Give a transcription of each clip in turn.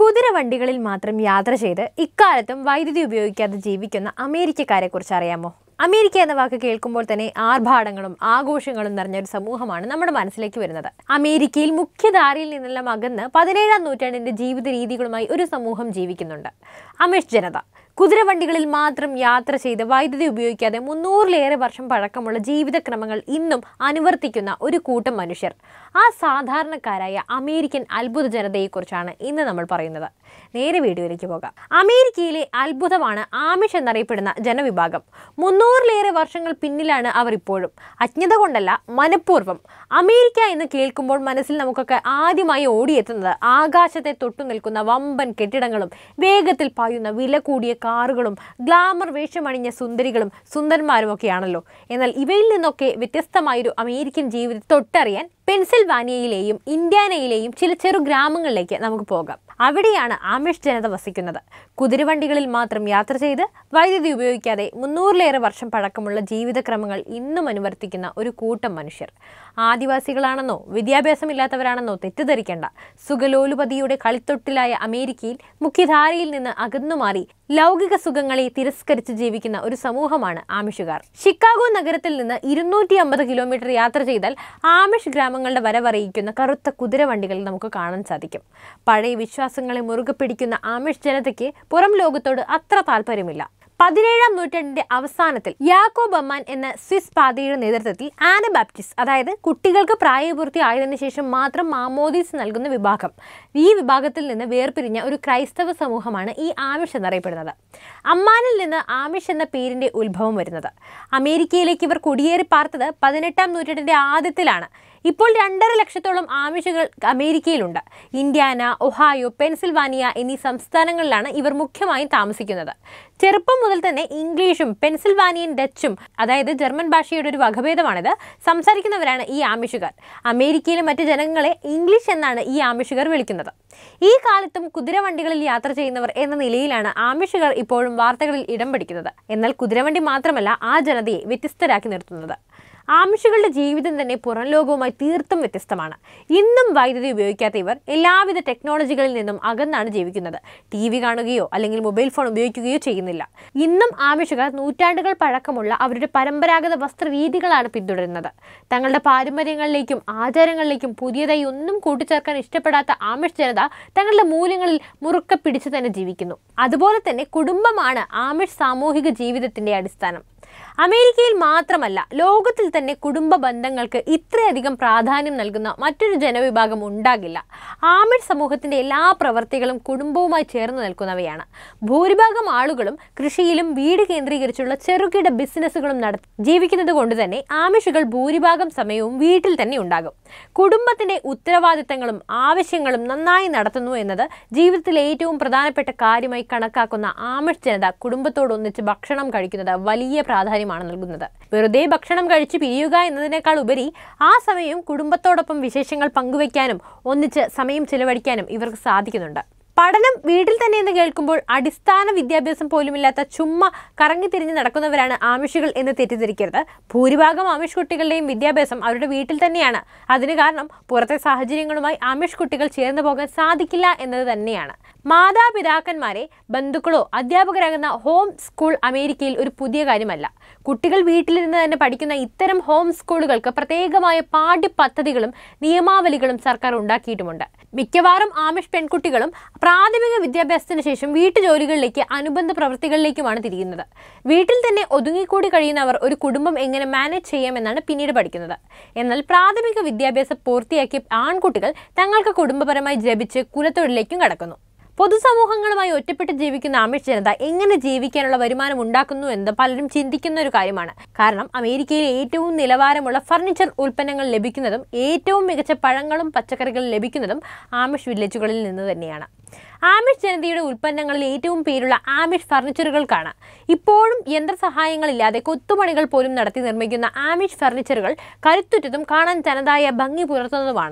കുതിരവണ്ടികളിൽ മാത്രം യാത്ര ചെയ്ത് ഇക്കാലത്തും വൈദ്യുതി ഉപയോഗിക്കാതെ ജീവിക്കുന്ന അമേരിക്കക്കാരെക്കുറിച്ച് അറിയാമോ അമേരിക്ക എന്ന വാക്ക് കേൾക്കുമ്പോൾ തന്നെ ആർഭാടങ്ങളും ആഘോഷങ്ങളും നിറഞ്ഞ ഒരു സമൂഹമാണ് നമ്മുടെ മനസ്സിലേക്ക് വരുന്നത് അമേരിക്കയിൽ മുഖ്യധാരയിൽ നിന്നെല്ലാം അകന്ന് പതിനേഴാം നൂറ്റാണ്ടിന്റെ ജീവിത രീതികളുമായി ഒരു സമൂഹം ജീവിക്കുന്നുണ്ട് അമേഷ് ജനത കുതിരവണ്ടികളിൽ മാത്രം യാത്ര ചെയ്ത് വൈദ്യുതി ഉപയോഗിക്കാതെ മുന്നൂറിലേറെ വർഷം പഴക്കമുള്ള ജീവിതക്രമങ്ങൾ ഇന്നും അനുവർത്തിക്കുന്ന ഒരു കൂട്ടം മനുഷ്യർ ആ സാധാരണക്കാരായ അമേരിക്കൻ അത്ഭുത ജനതയെക്കുറിച്ചാണ് ഇന്ന് നമ്മൾ പറയുന്നത് നേരെ വീഡിയോയിലേക്ക് പോകാം അമേരിക്കയിലെ അത്ഭുതമാണ് ആമിഷ് എന്നറിയപ്പെടുന്ന ജനവിഭാഗം മുന്നൂറിലേറെ വർഷങ്ങൾ പിന്നിലാണ് അവർ ഇപ്പോഴും അജ്ഞത കൊണ്ടല്ല മനഃപൂർവ്വം അമേരിക്ക എന്ന് കേൾക്കുമ്പോൾ മനസ്സിൽ നമുക്കൊക്കെ ആദ്യമായി ഓടിയെത്തുന്നത് ആകാശത്തെ തൊട്ടു നിൽക്കുന്ന വമ്പൻ കെട്ടിടങ്ങളും വേഗത്തിൽ പായുന്ന വില കൂടിയ കാറുകളും ഗ്ലാമർ വേഷമണിഞ്ഞ സുന്ദരികളും സുന്ദരന്മാരും ഒക്കെയാണല്ലോ എന്നാൽ ഇവയിൽ നിന്നൊക്കെ വ്യത്യസ്തമായൊരു അമേരിക്കൻ ജീവിതം തൊട്ടറിയാൻ പെൻസിൽവാനിയയിലെയും ഇന്ത്യാനയിലെയും ചില ചെറു ഗ്രാമങ്ങളിലേക്ക് നമുക്ക് പോകാം അവിടെയാണ് ആമിഷ് ജനത വസിക്കുന്നത് കുതിരവണ്ടികളിൽ മാത്രം യാത്ര ചെയ്ത് വൈദ്യുതി ഉപയോഗിക്കാതെ മുന്നൂറിലേറെ വർഷം പഴക്കമുള്ള ജീവിതക്രമങ്ങൾ ഇന്നും അനുവർത്തിക്കുന്ന ഒരു കൂട്ടം മനുഷ്യർ ആദിവാസികളാണെന്നോ വിദ്യാഭ്യാസമില്ലാത്തവരാണെന്നോ തെറ്റിദ്ധരിക്കേണ്ട സുഖലോലുപതിയുടെ കളിത്തൊട്ടിലായ അമേരിക്കയിൽ മുഖ്യധാരയിൽ നിന്ന് അകന്നുമാറി ലൗകിക സുഖങ്ങളെ തിരസ്കരിച്ച് ജീവിക്കുന്ന ഒരു സമൂഹമാണ് ആമിഷുകാർ ഷിക്കാഗോ നഗരത്തിൽ നിന്ന് ഇരുന്നൂറ്റി അമ്പത് കിലോമീറ്റർ യാത്ര ചെയ്താൽ ആമിഷ് ഗ്രാമങ്ങളുടെ വരവറിയിക്കുന്ന കറുത്ത കുതിരവണ്ടികൾ നമുക്ക് കാണാൻ സാധിക്കും പഴയ വിശ്വാസങ്ങളെ മുറുകെ പിടിക്കുന്ന ആമിഷ് ജനതയ്ക്ക് പുറം ലോകത്തോട് അത്ര താല്പര്യമില്ല പതിനേഴാം നൂറ്റാണ്ടിന്റെ അവസാനത്തിൽ യാക്കോബ് അമ്മാൻ എന്ന സ്വിസ് പാതയുടെ നേതൃത്വത്തിൽ ആനബാപ്റ്റിസ്റ്റ് അതായത് കുട്ടികൾക്ക് പ്രായപൂർത്തി ആയതിനു ശേഷം മാത്രം മാമോദീസ് നൽകുന്ന വിഭാഗം ഈ വിഭാഗത്തിൽ നിന്ന് വേർപിരിഞ്ഞ ഒരു ക്രൈസ്തവ സമൂഹമാണ് ഈ ആമിഷ് എന്നറിയപ്പെടുന്നത് അമ്മാനിൽ നിന്ന് ആമിഷ് എന്ന പേരിന്റെ ഉത്ഭവം വരുന്നത് അമേരിക്കയിലേക്ക് ഇവർ കുടിയേറി പാർത്തത് പതിനെട്ടാം നൂറ്റാണ്ടിന്റെ ആദ്യത്തിലാണ് ഇപ്പോൾ രണ്ടര ലക്ഷത്തോളം ആമിഷുകൾ അമേരിക്കയിലുണ്ട് ഇന്ത്യാന ഒഹായോ പെൻസിൽവാനിയ എന്നീ സംസ്ഥാനങ്ങളിലാണ് ഇവർ മുഖ്യമായും താമസിക്കുന്നത് ചെറുപ്പം മുതൽ തന്നെ ഇംഗ്ലീഷും പെൻസിൽവാനിയൻ ഡച്ചും അതായത് ജർമ്മൻ ഭാഷയുടെ ഒരു വകഭേദമാണിത് സംസാരിക്കുന്നവരാണ് ഈ ആമിഷുകാർ അമേരിക്കയിലെ മറ്റ് ജനങ്ങളെ ഇംഗ്ലീഷ് എന്നാണ് ഈ ആമിഷുകാർ വിളിക്കുന്നത് ഈ കാലത്തും കുതിരവണ്ടികളിൽ യാത്ര ചെയ്യുന്നവർ എന്ന നിലയിലാണ് ആമിഷുകാർ ഇപ്പോഴും വാർത്തകളിൽ ഇടം പിടിക്കുന്നത് എന്നാൽ കുതിരവണ്ടി മാത്രമല്ല ആ ജനതയെ വ്യത്യസ്തരാക്കി നിർത്തുന്നത് ആമിഷുകളുടെ ജീവിതം തന്നെ പുറം ലോകവുമായി തീർത്തും വ്യത്യസ്തമാണ് ഇന്നും വൈദ്യുതി ഉപയോഗിക്കാത്ത ഇവർ എല്ലാവിധ ടെക്നോളജികളിൽ നിന്നും അകന്നാണ് ജീവിക്കുന്നത് ടി വി കാണുകയോ അല്ലെങ്കിൽ മൊബൈൽ ഫോൺ ഉപയോഗിക്കുകയോ ചെയ്യുന്നില്ല ഇന്നും ആമിഷുകാർ നൂറ്റാണ്ടുകൾ പഴക്കമുള്ള അവരുടെ പരമ്പരാഗത വസ്ത്രരീതികളാണ് പിന്തുടരുന്നത് തങ്ങളുടെ പാരമ്പര്യങ്ങളിലേക്കും ആചാരങ്ങളിലേക്കും പുതിയതായി ഒന്നും കൂട്ടിച്ചേർക്കാൻ ഇഷ്ടപ്പെടാത്ത ആമിഷ് ജനത തങ്ങളുടെ മൂല്യങ്ങളിൽ മുറുക്കെ പിടിച്ചു തന്നെ ജീവിക്കുന്നു അതുപോലെ തന്നെ കുടുംബമാണ് ആമിഷ് സാമൂഹിക ജീവിതത്തിന്റെ അടിസ്ഥാനം അമേരിക്കയിൽ മാത്രമല്ല ലോകത്തിൽ തന്നെ കുടുംബ ബന്ധങ്ങൾക്ക് ഇത്രയധികം പ്രാധാന്യം നൽകുന്ന മറ്റൊരു ജനവിഭാഗം ഉണ്ടാകില്ല ആമിഡ് സമൂഹത്തിന്റെ എല്ലാ പ്രവർത്തികളും കുടുംബവുമായി ചേർന്ന് നിൽക്കുന്നവയാണ് ഭൂരിഭാഗം ആളുകളും കൃഷിയിലും വീട് കേന്ദ്രീകരിച്ചുള്ള ചെറുകിട ബിസിനസ്സുകളും നടത്തി ജീവിക്കുന്നത് കൊണ്ട് തന്നെ ആമിഷുകൾ ഭൂരിഭാഗം സമയവും വീട്ടിൽ തന്നെ ഉണ്ടാകും കുടുംബത്തിന്റെ ഉത്തരവാദിത്തങ്ങളും ആവശ്യങ്ങളും നന്നായി നടത്തുന്നു എന്നത് ജീവിതത്തിലെ ഏറ്റവും പ്രധാനപ്പെട്ട കാര്യമായി കണക്കാക്കുന്ന ആമിഷ് ജനത കുടുംബത്തോടൊന്നിച്ച് ഭക്ഷണം കഴിക്കുന്നത് വലിയ പ്രാധാന്യമാണ് നൽകുന്നത് വെറുതെ ഭക്ഷണം കഴിച്ച് പിരിയുക എന്നതിനേക്കാൾ ഉപരി ആ സമയം കുടുംബത്തോടൊപ്പം വിശേഷങ്ങൾ പങ്കുവയ്ക്കാനും ഒന്നിച്ച് സമയം ചിലവഴിക്കാനും ഇവർക്ക് സാധിക്കുന്നുണ്ട് പഠനം വീട്ടിൽ തന്നെ എന്ന് കേൾക്കുമ്പോൾ അടിസ്ഥാന വിദ്യാഭ്യാസം പോലുമില്ലാത്ത ചുമ്മാ കറങ്ങിത്തിരിഞ്ഞ് നടക്കുന്നവരാണ് ആമിഷുകൾ എന്ന് തെറ്റിദ്ധരിക്കരുത് ഭൂരിഭാഗം ആമിഷ് കുട്ടികളുടെയും വിദ്യാഭ്യാസം അവരുടെ വീട്ടിൽ തന്നെയാണ് അതിന് കാരണം പുറത്തെ സാഹചര്യങ്ങളുമായി ആമിഷ് കുട്ടികൾ ചേർന്ന് പോകാൻ സാധിക്കില്ല എന്നത് തന്നെയാണ് മാതാപിതാക്കന്മാരെ ബന്ധുക്കളോ അധ്യാപകരാകുന്ന ഹോം സ്കൂൾ അമേരിക്കയിൽ ഒരു പുതിയ കാര്യമല്ല കുട്ടികൾ വീട്ടിലിരുന്ന് തന്നെ പഠിക്കുന്ന ഇത്തരം ഹോം സ്കൂളുകൾക്ക് പ്രത്യേകമായ പാഠ്യപദ്ധതികളും നിയമാവലികളും സർക്കാർ ഉണ്ടാക്കിയിട്ടുമുണ്ട് മിക്കവാറും ആമിഷ് പെൺകുട്ടികളും പ്രാഥമിക വിദ്യാഭ്യാസത്തിന് ശേഷം വീട്ടുജോലികളിലേക്ക് അനുബന്ധ പ്രവൃത്തികളിലേക്കുമാണ് തിരിയുന്നത് വീട്ടിൽ തന്നെ ഒതുങ്ങിക്കൂടി കഴിയുന്നവർ ഒരു കുടുംബം എങ്ങനെ മാനേജ് ചെയ്യാമെന്നാണ് പിന്നീട് പഠിക്കുന്നത് എന്നാൽ പ്രാഥമിക വിദ്യാഭ്യാസം പൂർത്തിയാക്കിയ ആൺകുട്ടികൾ തങ്ങൾക്ക് കുടുംബപരമായി ജപിച്ച് കുലത്തൊഴിലേക്കും കടക്കുന്നു പൊതുസമൂഹങ്ങളുമായി ഒറ്റപ്പെട്ട് ജീവിക്കുന്ന ആമിഷ് ജനത എങ്ങനെ ജീവിക്കാനുള്ള വരുമാനം ഉണ്ടാക്കുന്നു എന്ന് പലരും ചിന്തിക്കുന്ന ഒരു കാര്യമാണ് കാരണം അമേരിക്കയിലെ ഏറ്റവും നിലവാരമുള്ള ഫർണിച്ചർ ഉൽപ്പന്നങ്ങൾ ലഭിക്കുന്നതും ഏറ്റവും മികച്ച പഴങ്ങളും പച്ചക്കറികളും ലഭിക്കുന്നതും ആമിഷ് വില്ലേജുകളിൽ നിന്ന് തന്നെയാണ് ആമിഷ് ജനതയുടെ ഉൽപ്പന്നങ്ങളിൽ ഏറ്റവും പേരുള്ള ആമിഷ് ഫർണിച്ചറുകൾക്കാണ് ഇപ്പോഴും യന്ത്രസഹായങ്ങളില്ലാതെ കൊത്തുപണികൾ പോലും നടത്തി നിർമ്മിക്കുന്ന ആമിഷ് ഫർണിച്ചറുകൾ കരുത്തുറ്റതും കാണാൻ തനതായ ഭംഗി പുലർത്തുന്നതുമാണ്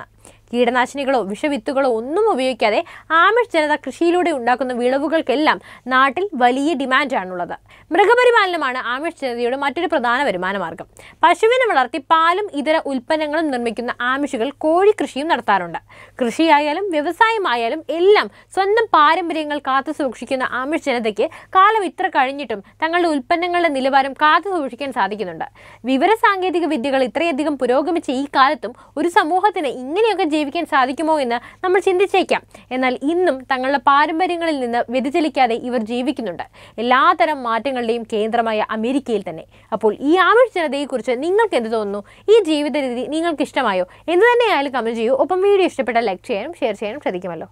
കീടനാശിനികളോ വിഷവിത്തുകളോ ഒന്നും ഉപയോഗിക്കാതെ ആമിഷ് ജനത കൃഷിയിലൂടെ ഉണ്ടാക്കുന്ന വിളവുകൾക്കെല്ലാം നാട്ടിൽ വലിയ ഡിമാൻഡാണുള്ളത് മൃഗപരിപാലനമാണ് ആമിഷ് ജനതയുടെ മറ്റൊരു പ്രധാന വരുമാന മാർഗം പശുവിനെ വളർത്തി പാലും ഇതര ഉൽപ്പന്നങ്ങളും നിർമ്മിക്കുന്ന ആമിഷുകൾ കോഴി കൃഷിയും നടത്താറുണ്ട് കൃഷിയായാലും വ്യവസായമായാലും എല്ലാം സ്വന്തം പാരമ്പര്യങ്ങൾ കാത്തു സൂക്ഷിക്കുന്ന ആമിഷ് ജനതയ്ക്ക് കാലം ഇത്ര കഴിഞ്ഞിട്ടും തങ്ങളുടെ ഉൽപ്പന്നങ്ങളുടെ നിലവാരം കാത്തു സൂക്ഷിക്കാൻ സാധിക്കുന്നുണ്ട് വിവര സാങ്കേതിക വിദ്യകൾ ഇത്രയധികം പുരോഗമിച്ച ഈ കാലത്തും ഒരു സമൂഹത്തിന് ഇങ്ങനെയൊക്കെ ജീവിക്കാൻ സാധിക്കുമോ എന്ന് നമ്മൾ ചിന്തിച്ചേക്കാം എന്നാൽ ഇന്നും തങ്ങളുടെ പാരമ്പര്യങ്ങളിൽ നിന്ന് വ്യതിചലിക്കാതെ ഇവർ ജീവിക്കുന്നുണ്ട് എല്ലാതരം മാറ്റങ്ങളുടെയും കേന്ദ്രമായ അമേരിക്കയിൽ തന്നെ അപ്പോൾ ഈ ആമിഷ് ജനതയെക്കുറിച്ച് നിങ്ങൾക്ക് എന്ത് തോന്നുന്നു ഈ ജീവിത രീതി നിങ്ങൾക്ക് ഇഷ്ടമായോ എന്ന് തന്നെയായാലും കമൻറ്റ് ചെയ്യൂ ഒപ്പം വീഡിയോ ഇഷ്ടപ്പെട്ടാൽ ലൈക്ക് ചെയ്യാനും ഷെയർ ചെയ്യാനും ശ്രദ്ധിക്കുമല്ലോ